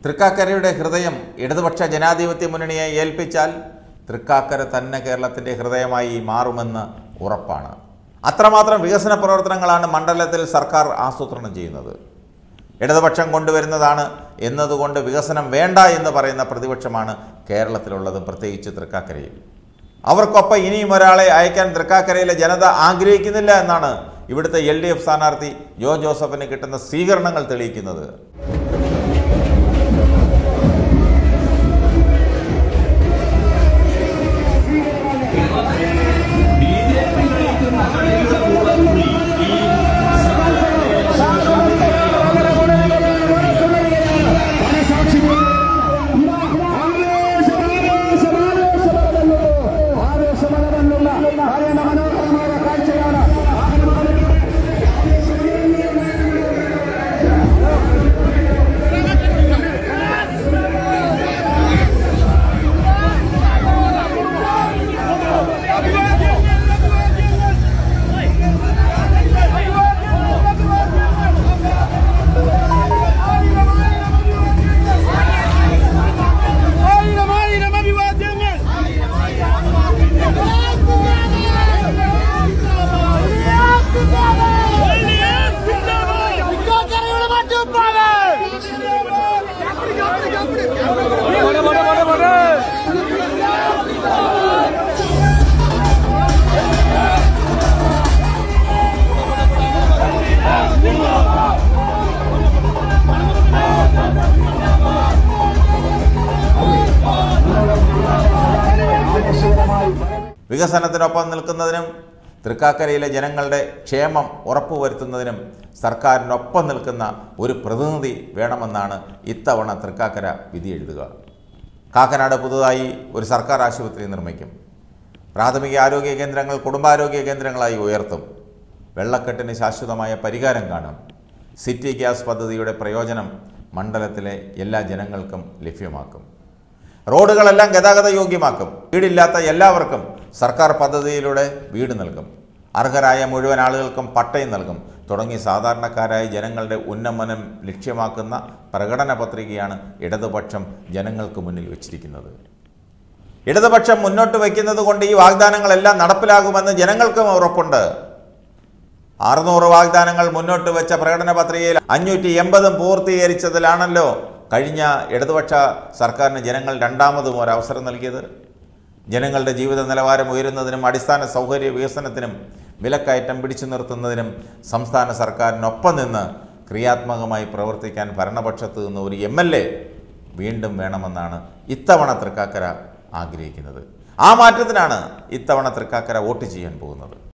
തൃക്കാക്കരയുടെ ഹൃദയം ഇടതുപക്ഷ ജനാധിപത്യ മുന്നണിയെ ഏൽപ്പിച്ചാൽ തൃക്കാക്കര തന്നെ കേരളത്തിൻ്റെ ഹൃദയമായി മാറുമെന്ന് ഉറപ്പാണ് അത്രമാത്രം വികസന പ്രവർത്തനങ്ങളാണ് മണ്ഡലത്തിൽ സർക്കാർ ആസൂത്രണം ചെയ്യുന്നത് ഇടതുപക്ഷം കൊണ്ടുവരുന്നതാണ് എന്നതുകൊണ്ട് വികസനം വേണ്ട എന്ന് പറയുന്ന പ്രതിപക്ഷമാണ് കേരളത്തിലുള്ളത് പ്രത്യേകിച്ച് തൃക്കാക്കരയിൽ അവർക്കൊപ്പം ഇനിയും ഒരാളെ അയക്കാൻ തൃക്കാക്കരയിലെ ജനത ആഗ്രഹിക്കുന്നില്ല എന്നാണ് ഇവിടുത്തെ എൽ ഡി എഫ് സ്ഥാനാർത്ഥി ജോ ജോസഫിന് കിട്ടുന്ന സ്വീകരണങ്ങൾ തെളിയിക്കുന്നത് മനോഹരമായ കാഴ്ചയാണ് Aynen aynen hadi vademiz. വികസനത്തിനൊപ്പം നിൽക്കുന്നതിനും തൃക്കാക്കരയിലെ ജനങ്ങളുടെ ക്ഷേമം ഉറപ്പുവരുത്തുന്നതിനും സർക്കാരിനൊപ്പം നിൽക്കുന്ന ഒരു പ്രതിനിധി വേണമെന്നാണ് ഇത്തവണ തൃക്കാക്കര വിധി എഴുതുക കാക്കനാട് പുതുതായി ഒരു സർക്കാർ ആശുപത്രി നിർമ്മിക്കും പ്രാഥമിക ആരോഗ്യ കേന്ദ്രങ്ങൾ കുടുംബാരോഗ്യ കേന്ദ്രങ്ങളായി ഉയർത്തും വെള്ളക്കെട്ടിന് ശാശ്വതമായ പരിഹാരം കാണും സിറ്റി ഗ്യാസ് പദ്ധതിയുടെ പ്രയോജനം മണ്ഡലത്തിലെ എല്ലാ ജനങ്ങൾക്കും ലഭ്യമാക്കും റോഡുകളെല്ലാം ഗതാഗത യോഗ്യമാക്കും വീടില്ലാത്ത എല്ലാവർക്കും സർക്കാർ പദ്ധതിയിലൂടെ വീട് നൽകും അർഹരായ മുഴുവൻ ആളുകൾക്കും പട്ടയം നൽകും തുടങ്ങി സാധാരണക്കാരായ ജനങ്ങളുടെ ഉന്നമനം ലക്ഷ്യമാക്കുന്ന പ്രകടന പത്രികയാണ് ഇടതുപക്ഷം ജനങ്ങൾക്ക് മുന്നിൽ വച്ചിരിക്കുന്നത് ഇടതുപക്ഷം മുന്നോട്ട് വയ്ക്കുന്നത് കൊണ്ട് ഈ വാഗ്ദാനങ്ങളെല്ലാം നടപ്പിലാകുമെന്ന് ജനങ്ങൾക്കും ഉറപ്പുണ്ട് അറുന്നൂറ് വാഗ്ദാനങ്ങൾ മുന്നോട്ട് വെച്ച പ്രകടന പത്രികയിൽ അഞ്ഞൂറ്റി എൺപതും പൂർത്തീകരിച്ചതിലാണല്ലോ കഴിഞ്ഞ ഇടതുപക്ഷ സർക്കാരിന് ജനങ്ങൾ രണ്ടാമതും ഒരു അവസരം നൽകിയത് ജനങ്ങളുടെ ജീവിത നിലവാരം ഉയരുന്നതിനും അടിസ്ഥാന സൗകര്യ വികസനത്തിനും വിലക്കയറ്റം പിടിച്ചു നിർത്തുന്നതിനും സംസ്ഥാന സർക്കാരിനൊപ്പം നിന്ന് ക്രിയാത്മകമായി പ്രവർത്തിക്കാൻ ഭരണപക്ഷത്ത് നിന്ന് ഒരു എം എൽ എ വീണ്ടും വേണമെന്നാണ് ഇത്തവണ തൃക്കാക്കര ആഗ്രഹിക്കുന്നത് ആ മാറ്റത്തിനാണ് ഇത്തവണ തൃക്കാക്കര വോട്ട് ചെയ്യാൻ പോകുന്നത്